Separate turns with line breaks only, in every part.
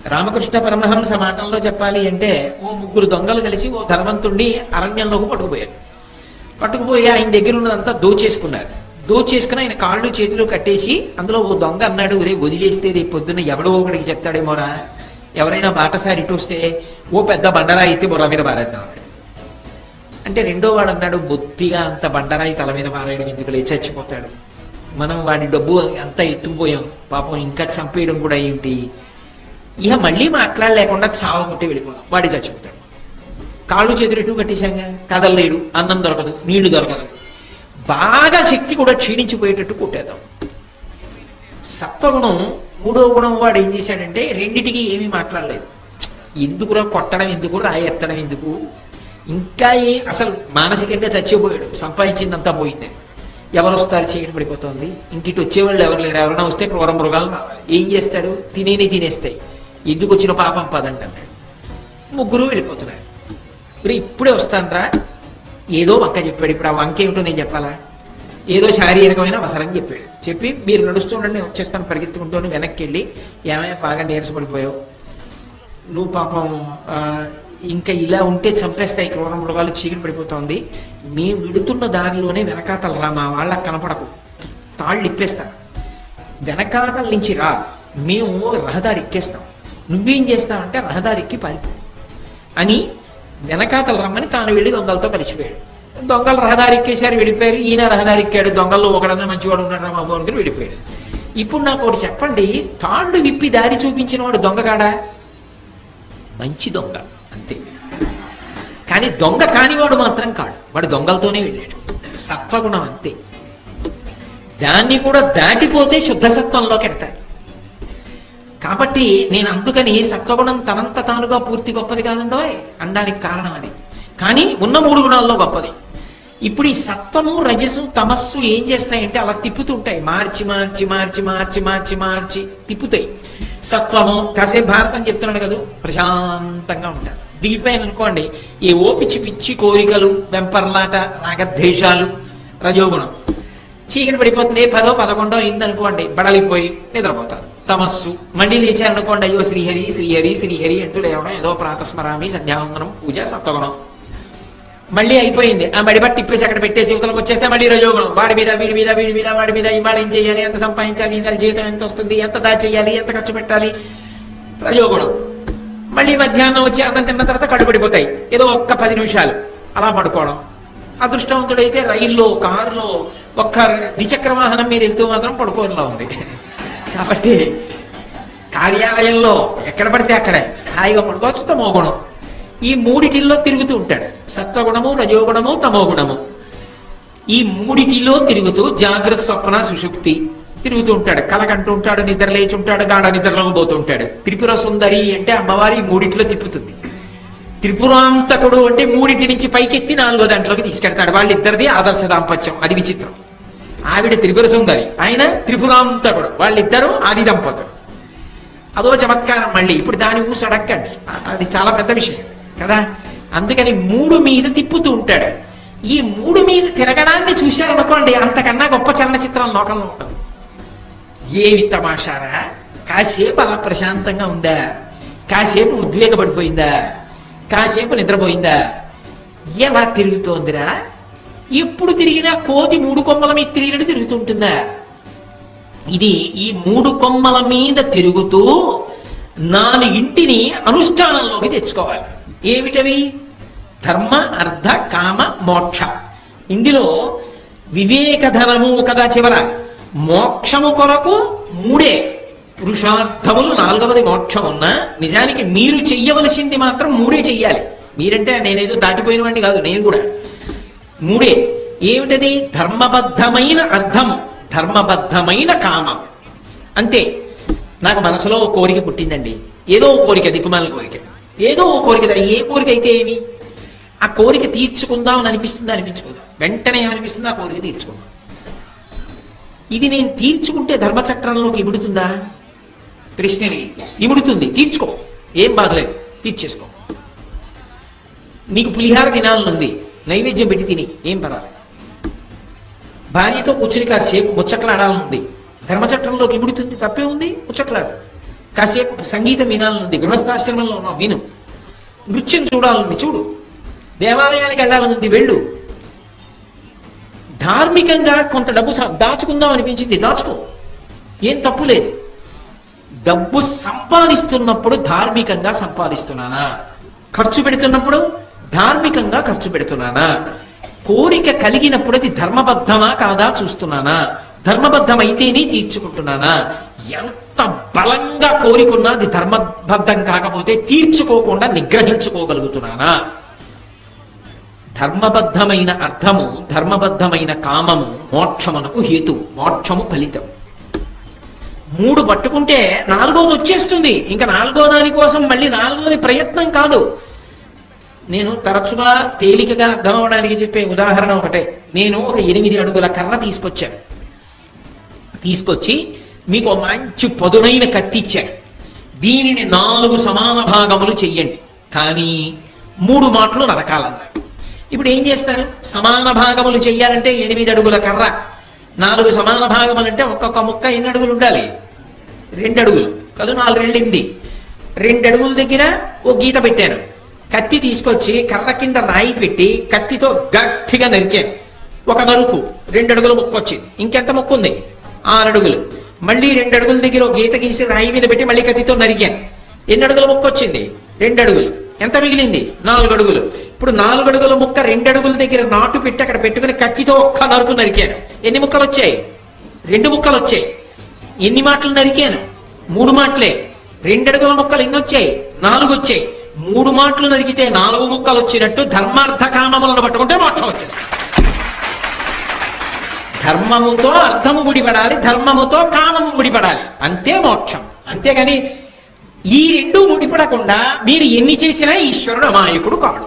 రామకృష్ణ పరమహంస మాటల్లో చెప్పాలి అంటే ఓ ముగ్గురు దొంగలు కలిసి ఓ ధర్మంతుణ్ణి అరణ్యంలోకి పట్టుకుపోయారు పట్టుకుపోయి ఆయన దగ్గర ఉన్నదంతా దోచేసుకున్నారు దోచేసుకుని ఆయన కాళ్ళు చేతులు కట్టేసి అందులో ఓ దొంగ అన్నాడు రే వదిలేస్తే రేపు పొద్దున్న ఎవడో ఒకడికి చెప్తాడేమోరా ఎవరైనా బాటసారి ఇటు వస్తే ఓ పెద్ద బండరాయి ఎత్తి బుర్ర మీద పారేద్దాం అన్నాడు. అంటే రెండో వాడు అన్నాడు బొత్తిగా అంత బండరాయి తల మీద పారేయడం ఎందుకు లేచి చచ్చిపోతాడు మనం వాడి డబ్బు అంతా ఎత్తుకుపోయాం పాపం ఇంకా చంపేయడం కూడా ఏంటి ఇక మళ్ళీ మాట్లాడలేకుండా చావగొట్టి వెళ్ళిపోదాం వాడి చచ్చిపోతాడు కాళ్ళు చేతులు ఎటు కట్టేశాంగా కదలలేడు అన్నం దొరకదు నీళ్లు దొరకదు బాగా శక్తి కూడా క్షీణించిపోయేటట్టు కొట్టేద్దాం సత్వగుణం మూడో గుణం వాడు ఏం చేశాడంటే రెండిటికి ఏమీ మాట్లాడలేదు ఎందుకురా కొట్టడం ఎందుకు రాయి ఎత్తడం ఎందుకు ఇంకా ఏ అసలు మానసికంగా చచ్చిపోయాడు సంపాదించిందంతా పోయింది ఎవరు వస్తారు చీకటి పడిపోతుంది ఇంక ఇటు వచ్చేవాళ్ళు ఎవరు లేరు ఎవరైనా వస్తే క్రూర మృగాలు రావాలి ఏం చేస్తాడు తినేని తినేస్తాయి ఎందుకు వచ్చిన పాపం పదండి అన్నాడు ముగ్గురు వెళ్ళిపోతున్నారు మరి ఇప్పుడే వస్తానరా ఏదో వంక చెప్పాడు ఇప్పుడు ఆ వంక ఏమిటో నేను చెప్పాలా ఏదో శారీరకమైన అవసరం చెప్పాడు చెప్పి మీరు నడుస్తుండండి నేను వచ్చేస్తాను పరిగెత్తుకుంటూ అని వెనక్కి వెళ్ళి ఏమైనా బాగా నీరసపడిపోయావు నువ్వు పాపం ఆ, ఇంకా ఇలా ఉంటే చంపేస్తాయి క్రూర మృగాలు చీకటి పడిపోతోంది మేము విడుతున్న దారిలోనే వెనకాతలు రా మా వాళ్ళకి కనపడకు తాళ్ళు ఇప్పేస్తా వెనకాతల నుంచి రా మేము రహదారి ఎక్కేస్తాం నువ్వేం చేస్తావంటే రహదారి ఎక్కి పారిపో అని వెనకాతలు రమ్మని తాను వెళ్ళి దొంగలతో కలిసిపోయాడు దొంగలు రహదారి ఎక్కేశారు వెళ్ళిపోయారు ఈయన రహదారి ఎక్కాడు దొంగల్లో ఒకడన్నా మంచివాడు ఉన్నాడు రా బాబు అనుకుని వెళ్ళిపోయాడు ఇప్పుడు నాకు ఒకటి చెప్పండి తాళ్ళు విప్పి దారి చూపించిన వాడు దొంగ కాడా మంచి దొంగ అంతే కానీ దొంగ కానివాడు మాత్రం కాడు వాడు దొంగలతోనే వెళ్ళాడు సత్వగుణం అంతే దాన్ని కూడా దాటిపోతే శుద్ధ సత్వంలోకి ఎడతాడు కాబట్టి నేను అందుకని సత్వగుణం తనంత తానుగా పూర్తి గొప్పది కాదండోయ్ అనడానికి కారణం అది కానీ ఉన్న మూడు గుణాల్లో గొప్పది ఇప్పుడు ఈ సత్వము రజసు తమస్సు ఏం చేస్తాయంటే అలా తిప్పుతుంటాయి మార్చి మార్చి మార్చి మార్చి మార్చి మార్చి తిప్పుతాయి సత్వము కాసేపు భారతం చెప్తున్నాడు కదా ప్రశాంతంగా ఉంటాడు దిగిపోయాను అనుకోండి ఏ ఓ పిచ్చి పిచ్చి కోరికలు వెంపర్లాట రాగద్వేషాలు రజోగుణం చీకటి పడిపోతుంది పదో పదకొండో అయిందనుకోండి బడలిపోయి నిద్రపోతారు తమస్సు మళ్ళీ లేచారనుకోండి అయ్యో శ్రీహరి శ్రీహరి శ్రీహరి అంటూ లేవడం ఏదో ప్రాతస్మరామి సంధ్యావందనం పూజ సత్వగుణం మళ్ళీ అయిపోయింది ఆ మడిబట్టి ఇప్పేసి అక్కడ పెట్టేసి యువతలకు వచ్చేస్తే మళ్ళీ రజోగుణం వాడి మీద వీడి మీద వీడి మీద వాడి మీద ఇవాళ ఏం చేయాలి ఎంత సంపాదించాలి ఇంకా జీతం ఎంత వస్తుంది ఎంత దాచేయాలి ఎంత ఖర్చు పెట్టాలి రజోగుణం మళ్ళీ మధ్యాహ్నం వచ్చి అన్నం తిన్న తర్వాత కళ్ళు పడిపోతాయి ఏదో ఒక్క పది నిమిషాలు అలా పడుకోవడం అదృష్టవంతుడైతే రైల్లో కారులో ఒక్క ద్విచక్ర వాహనం మీద వెళ్తూ మాత్రం పడుకోనిలా ఉంది కాబట్టి కార్యాలయంలో ఎక్కడ పడితే అక్కడే హాయిగా పడుకోవచ్చు తమో గుణం ఈ మూడిటిల్లో తిరుగుతూ ఉంటాడు సత్వగుణము రజోగుణము తమో గుణము ఈ మూడిటిలో తిరుగుతూ జాగ్రత్త స్వప్న సుషుప్తి తిరుగుతూ ఉంటాడు కలకంటూ ఉంటాడు నిద్ర లేచి ఉంటాడు గాఢ నిద్రలోకి పోతూ ఉంటాడు త్రిపుర సుందరి అంటే అమ్మవారి ఈ మూడిట్లో తిప్పుతుంది త్రిపురాంతకుడు అంటే మూడింటి నుంచి పైకెత్తి నాలుగో దాంట్లోకి తీసుకెళ్తాడు వాళ్ళిద్దరిది ఆదర్శ దాంపత్యం అది విచిత్రం ఆవిడ త్రిపుర సుందరి ఆయన త్రిపురాంతకుడు వాళ్ళిద్దరూ ఆది దంపతులు అదో చమత్కారం మళ్ళీ ఇప్పుడు దాని ఊసి అడక్కండి అ- అది చాలా పెద్ద విషయం కదా అందుకని మూడు మీద తిప్పుతూ ఉంటాడు ఈ మూడు మీద తిరగడాన్ని చూశారనుకోండి అంతకన్నా గొప్ప చలనచిత్రం లోకంలో ఉండదు ఏవి తమాషారా కాసేపు అలా ప్రశాంతంగా ఉందా కాసేపు ఉద్వేగపడిపోయిందా కాసేపు నిద్రపోయిందా ఎలా తిరుగుతోందిరా ఎప్పుడు తిరిగినా కోతి మూడు కొమ్మల మీద తిరిగినట్టు తిరుగుతుంటుందా ఇది ఈ మూడు కొమ్మల మీద తిరుగుతూ నాలుగింటిని అనుష్ఠానంలోకి తెచ్చుకోవాలి ఏమిటవి ధర్మ అర్థ కామ మోక్ష ఇందులో వివేక ధనము కదా చివర మోక్షము కొరకు మూడే పురుషార్థములు నాలుగవది మోక్షం ఉన్నా నిజానికి మీరు చెయ్యవలసింది మాత్రం మూడే చెయ్యాలి మీరంటే నేనేదో దాటిపోయిన వాడిని కాదు నేను కూడా మూడే ఏమిటది ధర్మబద్ధమైన అర్థం ధర్మబద్ధమైన కామం అంతే నాకు మనసులో ఓ కోరిక పుట్టిందండి ఏదో ఓ కోరిక దిక్కుమాల కోరిక ఏదో ఓ కోరిక దా- ఏ కోరిక అయితే ఏమి ఆ కోరిక తీర్చుకుందాం అని అనిపిస్తుందా అనిపించుకుందాం వెంటనే ఏమనిపిస్తుంది ఆ కోరిక తీర్చుకుందాం ఇది నేను తీర్చుకుంటే ధర్మచక్రంలోకి ఇముడుతుందా కృష్ణని ఇముడుతుంది తీర్చుకో ఏం బాధలేదు తీర్చేసుకో నీకు పులిహార తినాలనుంది నైవేద్యం పెట్టి తిని ఏం పర్వాలేదు భార్యతో కూర్చుని కాసేపు ముచ్చట్లాడాలనుంది ధర్మచట్రంలోకి ఇముడుతుంది తప్పే ఉంది ముచ్చట్లాడు కాసేపు సంగీతం వినాలనుంది గృహస్థాశ్రమంలో ఉన్నావు విను నృత్యం చూడాలనుంది చూడు దేవాలయానికి వెళ్ళాలనుంది వెళ్ళు ధార్మికంగా కొంత డబ్బు స- దాచుకుందాం అనిపించింది దాచుకో ఏం తప్పు లేదు డబ్బు సంపాదిస్తున్నప్పుడు ధార్మికంగా సంపాదిస్తున్నానా ఖర్చు పెడుతున్నప్పుడు ధార్మికంగా ఖర్చు పెడుతున్నానా కోరిక కలిగినప్పుడు అది ధర్మబద్ధమా కాదా చూస్తున్నానా ధర్మబద్ధమైతేనే తీర్చుకుంటున్నానా ఎంత బలంగా కోరికున్నా అది ధర్మబద్ధం కాకపోతే తీర్చుకోకుండా నిగ్రహించుకోగలుగుతున్నానా ధర్మబద్ధమైన అర్థము ధర్మబద్ధమైన కామము మోక్షమునకు హేతు మోక్షము ఫలితం మూడు పట్టుకుంటే నాలుగోది వచ్చేస్తుంది ఇంకా నాలుగో దాని కోసం మళ్ళీ నాలుగోది ప్రయత్నం కాదు నేను తరచుగా తేలికగా అర్థం అవడానికి చెప్పే ఉదాహరణ ఒకటే నేను ఒక ఎనిమిది అడుగుల కర్ర తీసుకొచ్చాను తీసుకొచ్చి మీకు ఒక మంచి పదునైన కత్తి ఇచ్చాను దీనిని నాలుగు సమాన భాగములు చెయ్యండి కానీ మూడు మాటలు నరకాలన్నారు ఇప్పుడు ఏం చేస్తారు సమాన భాగములు చెయ్యాలంటే ఎనిమిది అడుగుల కర్ర నాలుగు సమాన భాగములు అంటే ఒక్కొక్క ముక్క ఎన్ని అడుగులు ఉండాలి రెండు అడుగులు కాదు నాలుగు రెండు ఎనిమిది రెండు అడుగుల దగ్గర ఓ గీత పెట్టాను కత్తి తీసుకొచ్చి కర్ర కింద రాయి పెట్టి కత్తితో గట్టిగా నరికాను ఒక నరుకు రెండు అడుగుల ముక్క వచ్చింది ఇంకెంత ముక్క ఉంది ఆరు అడుగులు మళ్ళీ రెండు అడుగుల దగ్గర ఒక గీత గీసి రాయి మీద పెట్టి మళ్ళీ కత్తితో నరికాను ఎన్ని అడుగుల ముక్క వచ్చింది రెండు అడుగులు ఎంత మిగిలింది నాలుగు అడుగులు ఇప్పుడు నాలుగు అడుగుల ముక్క రెండు అడుగుల దగ్గర నాటు పెట్టి అక్కడ పెట్టుకుని కత్తితో ఒక్క నరుకు నరికాను ఎన్ని ముక్కలు వచ్చాయి రెండు ముక్కలు వచ్చాయి ఎన్ని మాటలు నరికాను మూడు మాటలే రెండు అడుగుల ముక్కలు ఎన్ని వచ్చాయి నాలుగు వచ్చాయి మూడు మాటలు నరికితే నాలుగు ముక్కలు వచ్చినట్టు ధర్మార్థ కామములను పట్టుకుంటే మోక్షం వచ్చేస్తుంది ధర్మముతో అర్థము ముడిపడాలి ధర్మముతో కామము ముడిపడాలి అంతే మోక్షం అంతేగాని ఈ రెండు ముడిపడకుండా మీరు ఎన్ని చేసినా ఈశ్వరుడు అమాయకుడు కాడు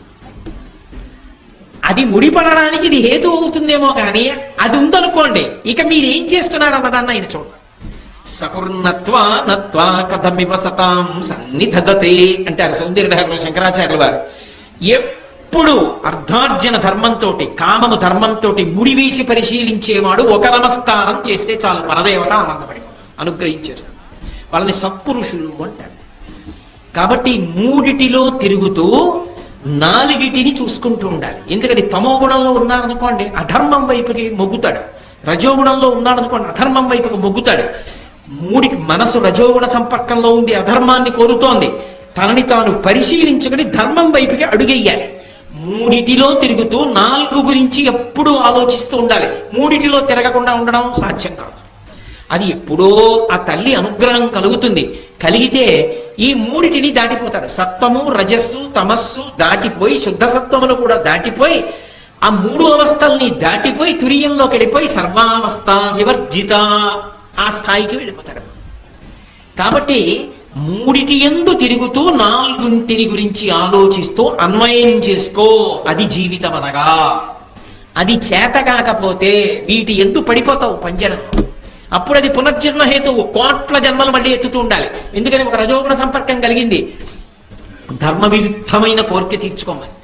అది ముడిపడడానికి ఇది హేతు అవుతుందేమో కానీ అది ఉందనుకోండి ఇక మీరు ఏం చేస్తున్నారు అన్నదాన్ని ఆయన చూడండి సకుర్ణత్వా నత్వా కథమివ సతాం సన్నిధదతే అంటారు సౌందర్యహరంలో శంకరాచార్యుల వారు ఎప్పుడు అర్ధార్జన ధర్మంతో కామము ధర్మంతో ముడివేసి పరిశీలించేవాడు ఒక నమస్కారం చేస్తే చాలు పరదేవత ఆనందపడి అనుగ్రహించేస్తుంది వాళ్ళని సత్పురుషులు అంటారు కాబట్టి మూడిటిలో తిరుగుతూ నాలుగిటిని చూసుకుంటూ ఉండాలి ఎందుకని తమో గుణంలో ఉన్నారనుకోండి అధర్మం వైపుకి మొగ్గుతాడు రజోగుణంలో ఉన్నాడనుకోండి అధర్మం వైపుకి మొగ్గుతాడు మూడికి మనసు రజోగుణ సంపర్కంలో ఉండి అధర్మాన్ని కోరుతోంది తనని తాను పరిశీలించుకుని ధర్మం వైపుకి అడుగెయ్యాలి మూడిటిలో తిరుగుతూ నాలుగు గురించి ఎప్పుడూ ఆలోచిస్తూ ఉండాలి మూడిటిలో తిరగకుండా ఉండడం సాధ్యం కాదు అది ఎప్పుడో ఆ తల్లి అనుగ్రహం కలుగుతుంది కలిగితే ఈ మూడిటిని దాటిపోతాడు సత్వము రజస్సు తమస్సు దాటిపోయి శుద్ధ సత్వములు కూడా దాటిపోయి ఆ మూడు అవస్థల్ని దాటిపోయి తురియంలోకి వెళ్ళిపోయి సర్వావస్థ వివర్జిత ఆ స్థాయికి వెళ్ళిపోతాడు కాబట్టి మూడిటి ఎందు తిరుగుతూ నాలుగుంటిని గురించి ఆలోచిస్తూ అన్వయం చేసుకో అది జీవితం అనగా అది చేత కాకపోతే వీటి ఎందు పడిపోతావు పంజరంలో అప్పుడు అది పునర్జన్మ హేతువు కోట్ల జన్మలు మళ్ళీ ఎత్తుతూ ఉండాలి ఎందుకని ఒక రజోగుణ సంపర్కం కలిగింది ధర్మ విరుద్ధమైన కోరిక తీర్చుకోమని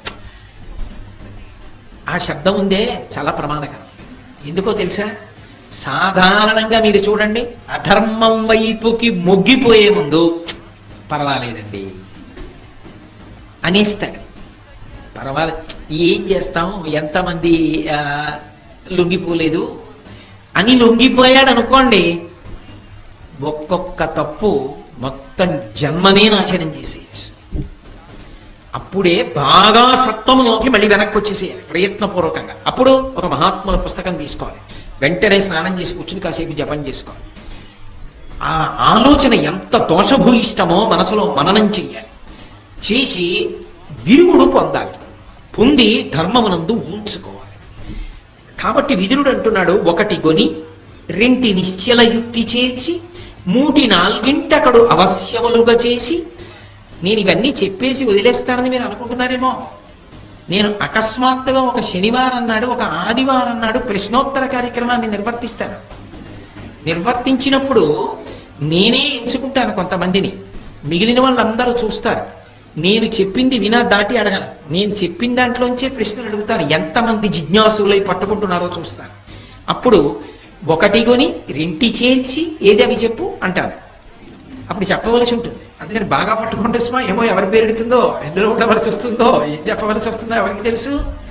ఆ శబ్దం ఉందే చాలా ప్రమాదకరం ఎందుకో తెలుసా సాధారణంగా మీరు చూడండి అధర్మం వైపుకి మొగ్గిపోయే ముందు పర్వాలేదండి అనేస్తాడు పర్వాలేదు ఏం చేస్తాం ఎంతమంది ఆ, లొంగిపోలేదు అని లొంగిపోయాడు అనుకోండి ఒక్కొక్క తప్పు మొత్తం జన్మనే నాశనం చేసేయచ్చు అప్పుడే బాగా సత్వములోకి మళ్ళీ వెనక్కి వచ్చేసేయాలి ప్రయత్నపూర్వకంగా అప్పుడు ఒక మహాత్ముల పుస్తకం తీసుకోవాలి వెంటనే స్నానం చేసి కూర్చుని కాసేపు జపం చేసుకోవాలి ఆ ఆలోచన ఎంత దోషభూయిష్టమో మనసులో మననం చెయ్యాలి చేసి విరుగుడు పొందాలి పొంది ధర్మమునందు ఉంచుకోవాలి కాబట్టి విదురుడు అంటున్నాడు ఒకటి గొని రెంటి నిశ్చల యుక్తి చేర్చి మూటి నాలుగింటకడు అవశ్యములుగా చేసి నేను ఇవన్నీ చెప్పేసి వదిలేస్తానని మీరు అనుకుంటున్నారేమో నేను అకస్మాత్తుగా ఒక శనివారం నాడు ఒక ఆదివారం నాడు ప్రశ్నోత్తర కార్యక్రమాన్ని నిర్వర్తిస్తాను నిర్వర్తించినప్పుడు నేనే ఎంచుకుంటాను కొంతమందిని మిగిలిన వాళ్ళందరూ చూస్తారు నేను చెప్పింది వినా దాటి అడగను నేను చెప్పిన దాంట్లోంచే ప్రశ్నలు అడుగుతాను ఎంతమంది జిజ్ఞాసులై పట్టుకుంటున్నారో చూస్తాను అప్పుడు ఒకటి కొని రెంటి చేర్చి ఏది అవి చెప్పు అంటాను అప్పుడు చెప్పవలసి ఉంటుంది అందుకని బాగా పట్టుకుంటే సుమా ఏమో ఎవరి పేరు ఎడుతుందో ఎందులో ఉండవలసి వస్తుందో ఏం చెప్పవలసి వస్తుందో ఎవరికి తెలుసు